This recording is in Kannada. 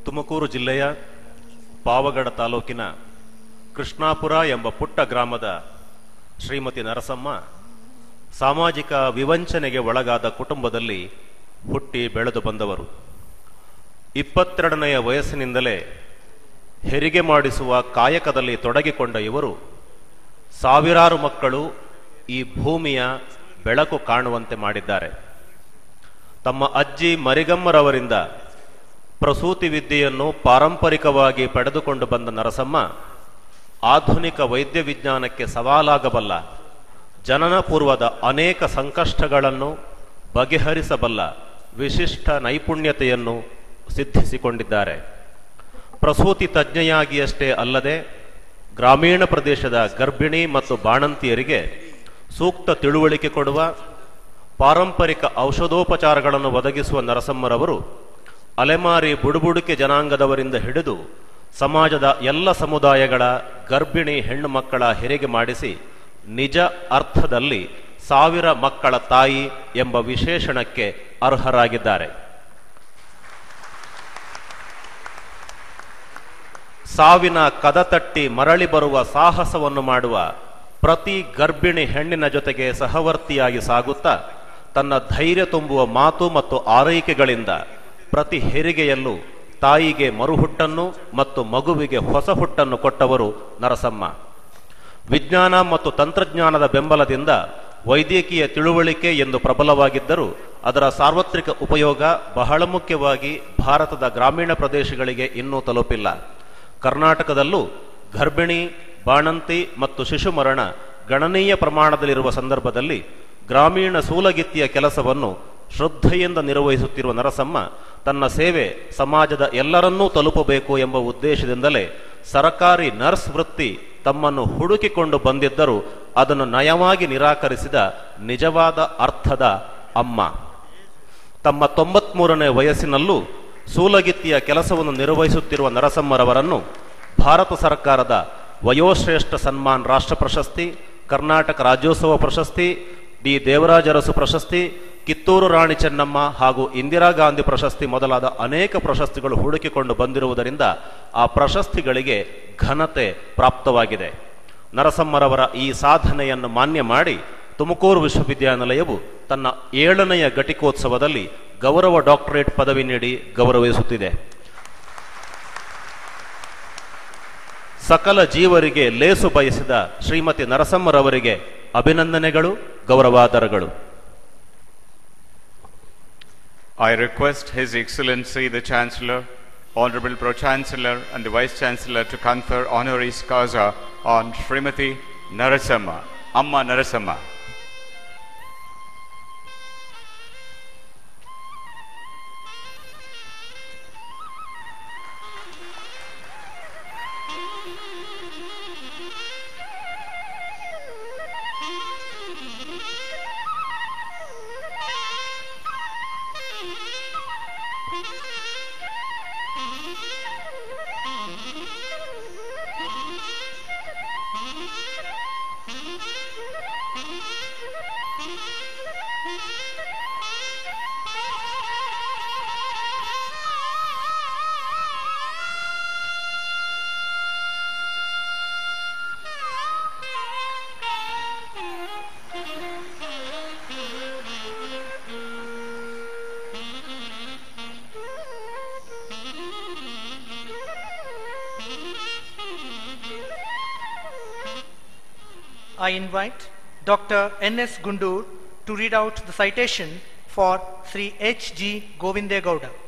ತುಮಕೂರು ಜಿಲ್ಲೆಯ ಪಾವಗಡ ತಾಲೂಕಿನ ಕೃಷ್ಣಾಪುರ ಎಂಬ ಪುಟ್ಟ ಗ್ರಾಮದ ಶ್ರೀಮತಿ ನರಸಮ್ಮ ಸಾಮಾಜಿಕ ವಿವಂಚನೆಗೆ ಒಳಗಾದ ಕುಟುಂಬದಲ್ಲಿ ಹುಟ್ಟಿ ಬೆಳೆದು ಬಂದವರು ಇಪ್ಪತ್ತೆರಡನೆಯ ವಯಸ್ಸಿನಿಂದಲೇ ಹೆರಿಗೆ ಮಾಡಿಸುವ ಕಾಯಕದಲ್ಲಿ ತೊಡಗಿಕೊಂಡ ಇವರು ಸಾವಿರಾರು ಮಕ್ಕಳು ಈ ಭೂಮಿಯ ಬೆಳಕು ಕಾಣುವಂತೆ ಮಾಡಿದ್ದಾರೆ ತಮ್ಮ ಅಜ್ಜಿ ಮರಿಗಮ್ಮರವರಿಂದ ಪ್ರಸೂತಿ ವಿದ್ಯೆಯನ್ನು ಪಾರಂಪರಿಕವಾಗಿ ಪಡೆದುಕೊಂಡು ಬಂದ ನರಸಮ್ಮ ಆಧುನಿಕ ವೈದ್ಯ ವಿಜ್ಞಾನಕ್ಕೆ ಸವಾಲಾಗಬಲ್ಲ ಜನನ ಪೂರ್ವದ ಅನೇಕ ಸಂಕಷ್ಟಗಳನ್ನು ಬಗೆಹರಿಸಬಲ್ಲ ವಿಶಿಷ್ಟ ನೈಪುಣ್ಯತೆಯನ್ನು ಸಿದ್ಧಿಸಿಕೊಂಡಿದ್ದಾರೆ ಪ್ರಸೂತಿ ತಜ್ಞೆಯಾಗಿಯಷ್ಟೇ ಅಲ್ಲದೆ ಗ್ರಾಮೀಣ ಪ್ರದೇಶದ ಗರ್ಭಿಣಿ ಮತ್ತು ಬಾಣಂತಿಯರಿಗೆ ಸೂಕ್ತ ತಿಳುವಳಿಕೆ ಕೊಡುವ ಪಾರಂಪರಿಕ ಔಷಧೋಪಚಾರಗಳನ್ನು ಒದಗಿಸುವ ನರಸಮ್ಮರವರು ಅಲೆಮಾರಿ ಬುಡುಬುಡುಕೆ ಜನಾಂಗದವರಿಂದ ಹಿಡಿದು ಸಮಾಜದ ಎಲ್ಲ ಸಮುದಾಯಗಳ ಗರ್ಭಿಣಿ ಹೆಣ್ಣು ಮಕ್ಕಳ ಹೆರಿಗೆ ಮಾಡಿಸಿ ನಿಜ ಅರ್ಥದಲ್ಲಿ ಸಾವಿರ ಮಕ್ಕಳ ತಾಯಿ ಎಂಬ ವಿಶೇಷಣಕ್ಕೆ ಅರ್ಹರಾಗಿದ್ದಾರೆ ಸಾವಿನ ಕದ ತಟ್ಟಿ ಮರಳಿ ಬರುವ ಸಾಹಸವನ್ನು ಮಾಡುವ ಪ್ರತಿ ಗರ್ಭಿಣಿ ಹೆಣ್ಣಿನ ಜೊತೆಗೆ ಸಹವರ್ತಿಯಾಗಿ ಸಾಗುತ್ತಾ ತನ್ನ ಧೈರ್ಯ ತುಂಬುವ ಮಾತು ಮತ್ತು ಆರೈಕೆಗಳಿಂದ ಪ್ರತಿ ಹೆರಿಗೆಯಲ್ಲೂ ತಾಯಿಗೆ ಮರುಹುಟ್ಟನ್ನು ಮತ್ತು ಮಗುವಿಗೆ ಹೊಸ ಹುಟ್ಟನ್ನು ಕೊಟ್ಟವರು ನರಸಮ್ಮ ವಿಜ್ಞಾನ ಮತ್ತು ತಂತ್ರಜ್ಞಾನದ ಬೆಂಬಲದಿಂದ ವೈದ್ಯಕೀಯ ತಿಳುವಳಿಕೆ ಎಂದು ಪ್ರಬಲವಾಗಿದ್ದರೂ ಅದರ ಸಾರ್ವತ್ರಿಕ ಉಪಯೋಗ ಬಹಳ ಮುಖ್ಯವಾಗಿ ಭಾರತದ ಗ್ರಾಮೀಣ ಪ್ರದೇಶಗಳಿಗೆ ಇನ್ನೂ ತಲುಪಿಲ್ಲ ಕರ್ನಾಟಕದಲ್ಲೂ ಗರ್ಭಿಣಿ ಬಾಣಂತಿ ಮತ್ತು ಶಿಶು ಮರಣ ಗಣನೀಯ ಪ್ರಮಾಣದಲ್ಲಿರುವ ಸಂದರ್ಭದಲ್ಲಿ ಗ್ರಾಮೀಣ ಸೂಲಗಿತ್ತಿಯ ಕೆಲಸವನ್ನು ಶ್ರದ್ಧೆಯಿಂದ ನಿರ್ವಹಿಸುತ್ತಿರುವ ನರಸಮ್ಮ ತನ್ನ ಸೇವೆ ಸಮಾಜದ ಎಲ್ಲರನ್ನೂ ತಲುಪಬೇಕು ಎಂಬ ಉದ್ದೇಶದಿಂದಲೇ ಸರಕಾರಿ ನರ್ಸ್ ವೃತ್ತಿ ತಮ್ಮನ್ನು ಹುಡುಕಿಕೊಂಡು ಬಂದಿದ್ದರೂ ಅದನ್ನು ನಯವಾಗಿ ನಿರಾಕರಿಸಿದ ನಿಜವಾದ ಅರ್ಥದ ಅಮ್ಮ ತಮ್ಮ ತೊಂಬತ್ಮೂರನೇ ವಯಸ್ಸಿನಲ್ಲೂ ಸೂಲಗಿತ್ತಿಯ ಕೆಲಸವನ್ನು ನಿರ್ವಹಿಸುತ್ತಿರುವ ನರಸಮ್ಮರವರನ್ನು ಭಾರತ ಸರ್ಕಾರದ ವಯೋಶ್ರೇಷ್ಠ ಸನ್ಮಾನ್ ರಾಷ್ಟ್ರ ಪ್ರಶಸ್ತಿ ಕರ್ನಾಟಕ ರಾಜ್ಯೋತ್ಸವ ಪ್ರಶಸ್ತಿ ಡಿ ದೇವರಾಜ ಅರಸು ಪ್ರಶಸ್ತಿ ಕಿತ್ತೂರು ರಾಣಿ ಚೆನ್ನಮ್ಮ ಹಾಗೂ ಇಂದಿರಾ ಗಾಂಧಿ ಪ್ರಶಸ್ತಿ ಮೊದಲಾದ ಅನೇಕ ಪ್ರಶಸ್ತಿಗಳು ಹುಡುಕಿಕೊಂಡು ಬಂದಿರುವುದರಿಂದ ಆ ಪ್ರಶಸ್ತಿಗಳಿಗೆ ಘನತೆ ಪ್ರಾಪ್ತವಾಗಿದೆ ನರಸಮ್ಮರವರ ಈ ಸಾಧನೆಯನ್ನು ಮಾನ್ಯ ಮಾಡಿ ತುಮಕೂರು ವಿಶ್ವವಿದ್ಯಾನಿಲಯವು ತನ್ನ ಏಳನೆಯ ಘಟಿಕೋತ್ಸವದಲ್ಲಿ ಗೌರವ ಡಾಕ್ಟರೇಟ್ ಪದವಿ ನೀಡಿ ಗೌರವಿಸುತ್ತಿದೆ ಸಕಲ ಜೀವರಿಗೆ ಲೇಸು ಬಯಸಿದ ಶ್ರೀಮತಿ ನರಸಮ್ಮರವರಿಗೆ ಅಭಿನಂದನೆಗಳು ಗೌರವಾದರಗಳು I request His Excellency the Chancellor, Honorable Pro-Chancellor and the Vice-Chancellor to confer honoris causa on Srimati Narasamma, Amma Narasamma. I invite Dr. N.S. Gundur to read out the citation for Sri H.G. Govindegowda.